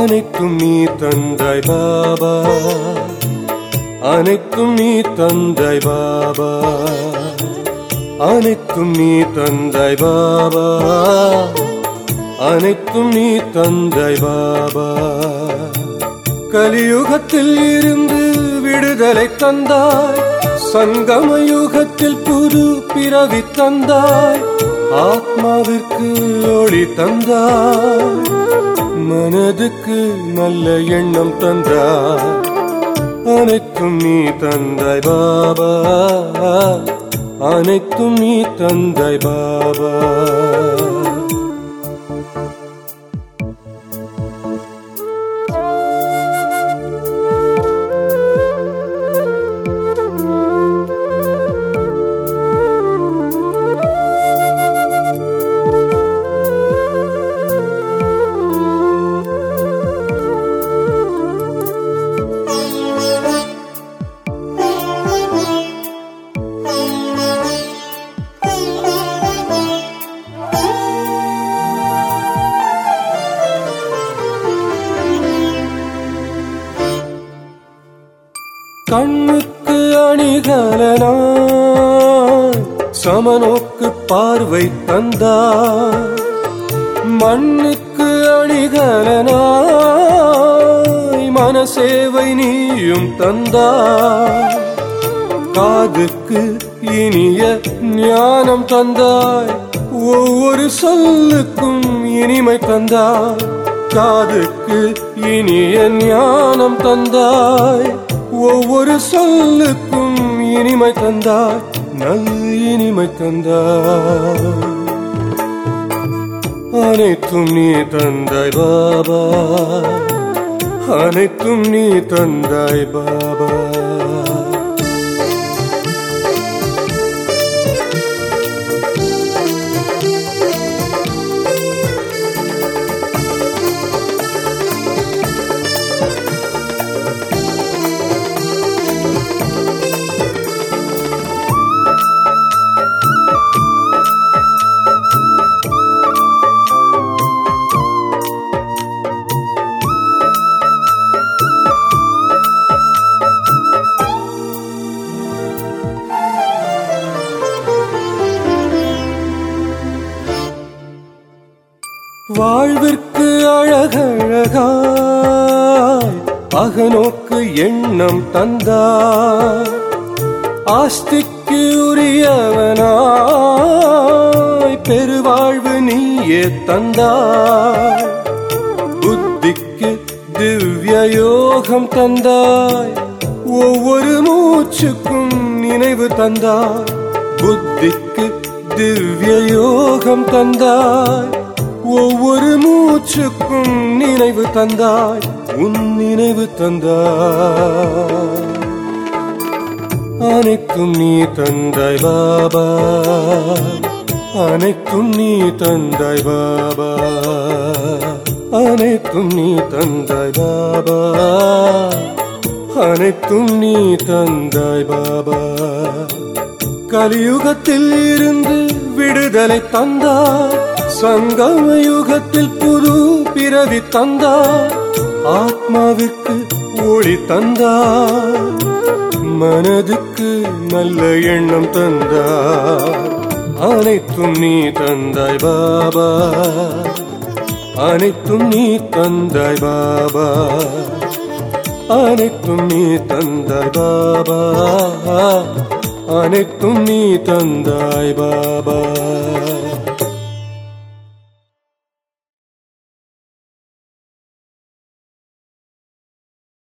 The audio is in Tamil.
அனைத்தும் நீ தந்தாய் பாபா அனைத்தும் நீ தந்தாய் பாபா அனைத்தும் நீ தந்தாய் பாபா அனைத்தும் நீ தந்தாய் பாபா கலியுகத்தில் இருந்து விடுதலை தந்தாய் சங்கம யுகத்தில் புது பிறவி தந்தாய் ஆத்மாவிற்கு ஒளி தந்தாய் மனதுக்கு நல்ல எண்ணம் தந்தாய் அனைத்தும் நீ தந்தாய் பாபா அனைத்தும் நீ தந்தாய் பாபா கண்ணுக்கு அணிகலனாய் சமநோக்கு பார்வை தந்தாய் மண்ணுக்கு அணிகலனாய் மனசேவை நீயும் தந்தாய் காதுக்கு இனிய ஞானம் தந்தாய் ஒவ்வொரு சொல்லுக்கும் இனிமை தந்தாய் காதுக்கு இனிய ஞானம் தந்தாய் ஒவ்வொரு சொல்லுக்கும் இனிமை தந்தாய் நல் இனிமை தந்தாய் அனைத்தும் நீ தந்தாய் பாபா அனைத்தும் நீ தந்தாய் பாபா வாழ்விற்கு அழகழகாய் அகநோக்கு எண்ணம் தந்தாய் ஆஸ்திக்கு உரியவனாய் பெருவாழ்வு நீயே தந்தாய் புத்திக்கு திவ்ய யோகம் தந்தாய் ஒவ்வொரு மூச்சுக்கும் நினைவு தந்தாய் புத்திக்கு திவ்ய யோகம் தந்தாய் ஒவ்வொரு மூச்சுக்கும் நினைவு தந்தாய் உன் நினைவு தந்தாய் அனைத்தும் நீ தந்தாய் பாபா அனைத்தும் நீ தந்தாய் பாபா அனைத்தும் நீ தந்தாய் பாபா அனைத்தும் நீ தந்தாய் பாபா கலியுகத்தில் இருந்து விடுதலை தந்தாய் சங்கம யுகத்தில் புது பிறவி தந்தாய் ஆத்மாவிற்கு ஒளி தந்தாய் மனதுக்கு நல்ல எண்ணம் தந்தாய் அனைத்தும் நீ தந்தாய் பாபா அனைத்தும் நீ தந்தாய் பாபா அனைத்தும் நீ தந்தாய் பாபா அனைத்தும் நீ தந்தாய் பாபா